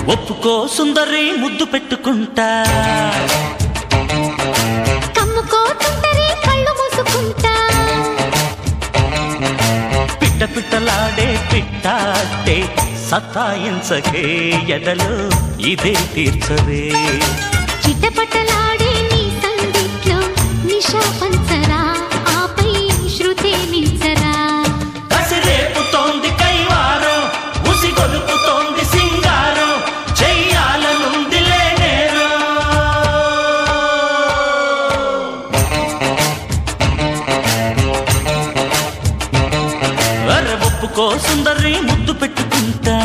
ఒప్పుకో సుందరి ముద్దు పెట్టుకుంటా కమ్ముకో తుంటరి కళ్ళు మూసుకుంటా పిట్ట పిట్టలాడే పిట్టాటే సతాయించకే ఎదలో ఇదే తీర్చవే చిటపటలాడే నీ సందిట్లో నిషా పంచరా ఆపై శృతి మించరా కసిరేపుతోంది కైవారం ఉసి గొలుపుతోంది సింగారం చెయ్యాలనుంది లేనేరో అర ఒప్పుకో సుందరి ముద్దు పెట్టుకుంటా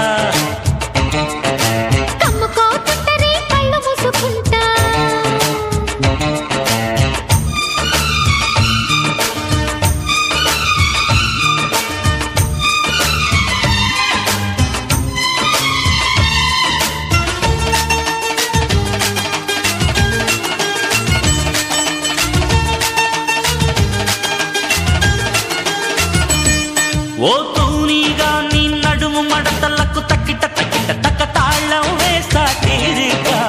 కమ్ముకో తుంటరి కళ్ళు మూసుకుంటా ఓ తూనీగా నీ నడుము మడతలకు తక్కిట తక్కిట తక్క తాళం వేస్తా తీరిగా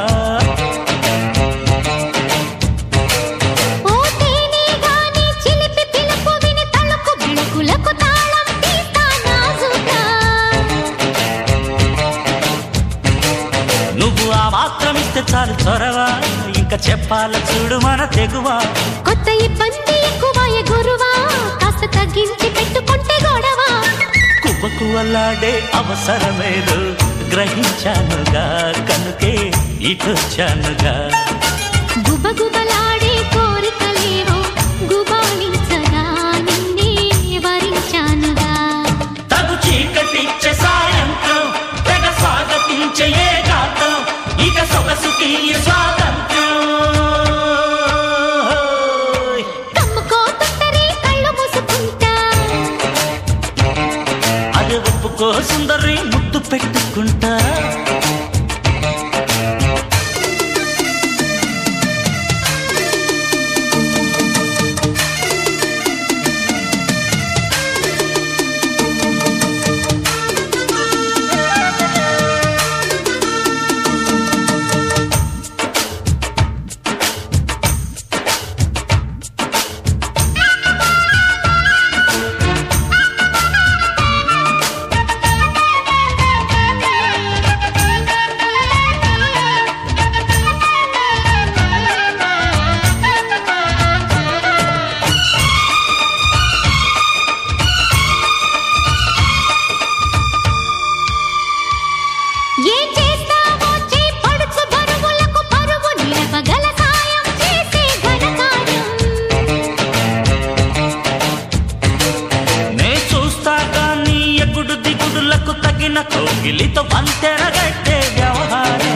ఓ తేనెగా నీ చిలిపి పిలుపు విని తలుకు బిళకులకు తాళం తీస్తా నాజుగా నువ్వు ఆ మాత్రం ఇస్తే చాలు చొరవా ఇంకా చెప్పాల చూడు మన తెగువా కొత్త ఇబ్బంది ఎక్కువాయ గురువా కాస్త తగ్గించి పెట్టుకుంటే గొడవ కువ్వకు అల్లాడే అవసరమేదో గ్రహించానుగా కనుకే ఇటొచ్చానుగా గుబగుబలాడే కోరికలేవో గుబాళించగా నిన్నే వరించానుగా తగు చీకటిచ్చే సాయంత్రం తెగ స్వాగతించే ఏ గాతం ఇక సొగసుకి ఈ స్వాతంత్ర్యం కమ్ముకో తుంటరి కళ్ళు మూసుకుంటా అది ఒప్పుకో సుందరి ముద్దు పెట్టుకుంటా ఏం చేస్తావో చేయి పడుచు బరువులకు పరువు నిలపగల సాయం చేసే ఘనకార్యం నే చూస్తాగా నీ ఎగుడు దిగుడులకు తగిన కోగిలితో వంతెరగట్టే వ్యవహారం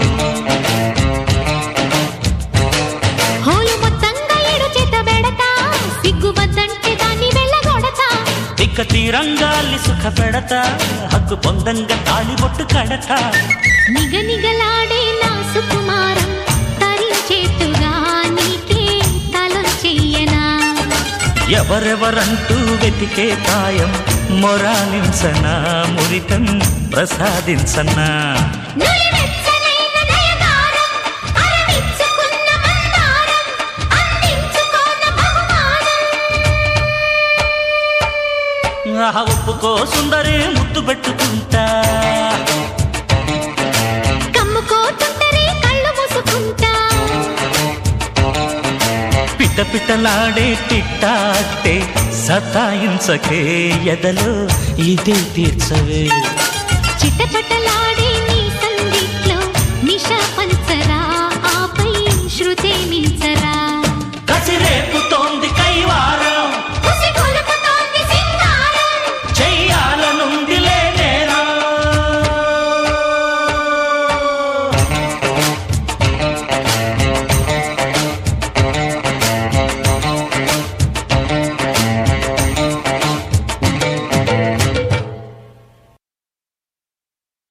హోలు మొత్తంగా ఏడు చేత బెడతా సిగ్గువద్దంటే దాన్ని వెళ్ళగొడతా ఇక తీరంగాలి సుఖ పెడతా హక్కు పొందంగా తాళి బొట్టు కడతా నిగ నిగలాడే నా సుకుమారం తరించేట్టుగా నీకే తలం చెయ్యనా ఎవరెవరంటూ వెతికే కాయం మొరాలించనా మురితం ప్రసాదించనా నులివెచ్చనైన నయగారం, అరవిచ్చుకున్న మందారం, అందించుకోన బహుమానం. ఆహా ఒప్పుకో సుందరి ముద్దు పెట్టుకుంటా కమ్ముకో తుంటరి కళ్ళు మూసుకుంటా పిట్ట పిట్టలాడే టిట్టాటే సతాయించకే ఎదలో ఇదే తీర్చవే